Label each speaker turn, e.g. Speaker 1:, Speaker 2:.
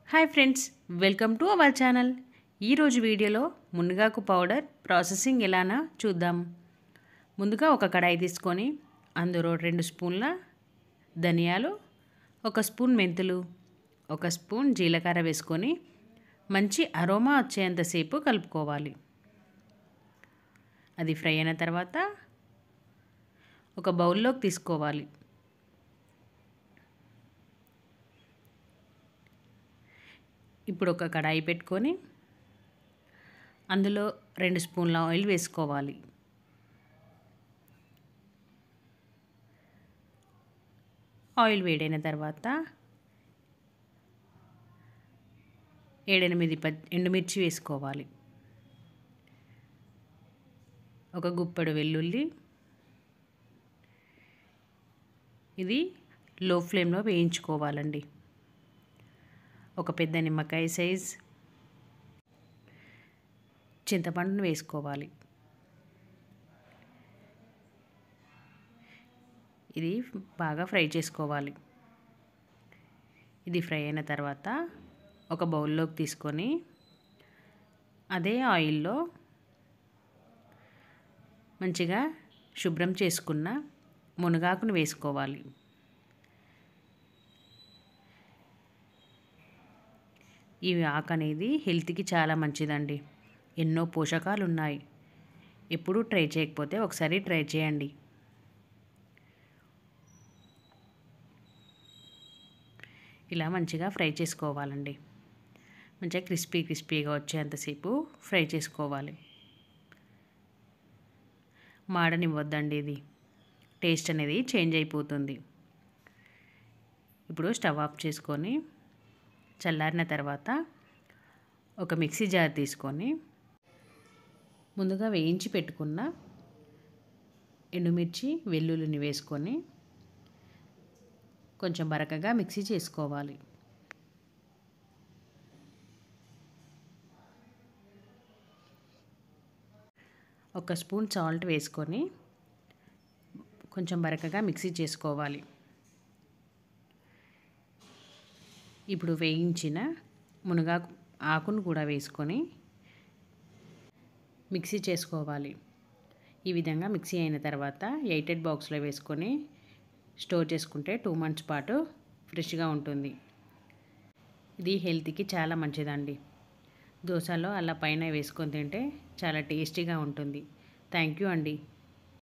Speaker 1: hi friends welcome to our channel ఈరోజు వీడియోలో మునగాకు పౌడర్ ప్రాసెసింగ్ ఎలానా చూద్దాం ముందుగా ఒక కడాయి తీసుకొని అందులో రెండు స్పూన్ల ధనియాలు ఒక స్పూన్ మెంతులు ఒక స్పూన్ జీలకర్ర వేసుకొని మంచి అరోమా వచ్చేంతసేపు కలుపుకోవాలి అది ఫ్రై అయిన తర్వాత ఒక బౌల్లోకి తీసుకోవాలి ఇప్పుడు ఒక కడాయి పెట్టుకొని అందులో రెండు స్పూన్ల ఆయిల్ వేసుకోవాలి ఆయిల్ వేడైన తర్వాత ఏడెనిమిది ప ఎండుమిర్చి వేసుకోవాలి ఒక గుప్పెడు వెల్లుల్లి ఇది లో ఫ్లేమ్లో వేయించుకోవాలండి ఒక పెద్ద నిమ్మకాయ సైజ్ చింతపండును వేసుకోవాలి ఇది బాగా ఫ్రై చేసుకోవాలి ఇది ఫ్రై అయిన తర్వాత ఒక బౌల్లోకి తీసుకొని అదే ఆయిల్లో మంచిగా శుభ్రం చేసుకున్న మునగాకును వేసుకోవాలి ఈ ఆకు అనేది హెల్త్కి చాలా మంచిదండి ఎన్నో పోషకాలు ఉన్నాయి ఎప్పుడూ ట్రై చేయకపోతే ఒకసారి ట్రై చేయండి ఇలా మంచిగా ఫ్రై చేసుకోవాలండి మంచిగా క్రిస్పీ క్రిస్పీగా వచ్చేంతసేపు ఫ్రై చేసుకోవాలి మాడనివ్వద్దండి ఇది టేస్ట్ అనేది చేంజ్ అయిపోతుంది ఇప్పుడు స్టవ్ ఆఫ్ చేసుకొని చల్లారిన తర్వాత ఒక మిక్సీ జార్ తీసుకొని ముందుగా వేయించి పెట్టుకున్న ఎండుమిర్చి వెల్లుల్లిని వేసుకొని కొంచెం బరకగా మిక్సీ చేసుకోవాలి ఒక స్పూన్ సాల్ట్ వేసుకొని కొంచెం బరకగా మిక్సీ చేసుకోవాలి ఇప్పుడు వేయించిన మునగాకు ఆకును కూడా వేసుకొని మిక్సీ చేసుకోవాలి ఈ విధంగా మిక్సీ అయిన తర్వాత ఎయిటెడ్ బాక్స్లో వేసుకొని స్టోర్ చేసుకుంటే టూ మంత్స్ పాటు ఫ్రెష్గా ఉంటుంది ఇది హెల్త్కి చాలా మంచిదండి దోశలో అలా పైన వేసుకొని తింటే చాలా టేస్టీగా ఉంటుంది థ్యాంక్ యూ అండి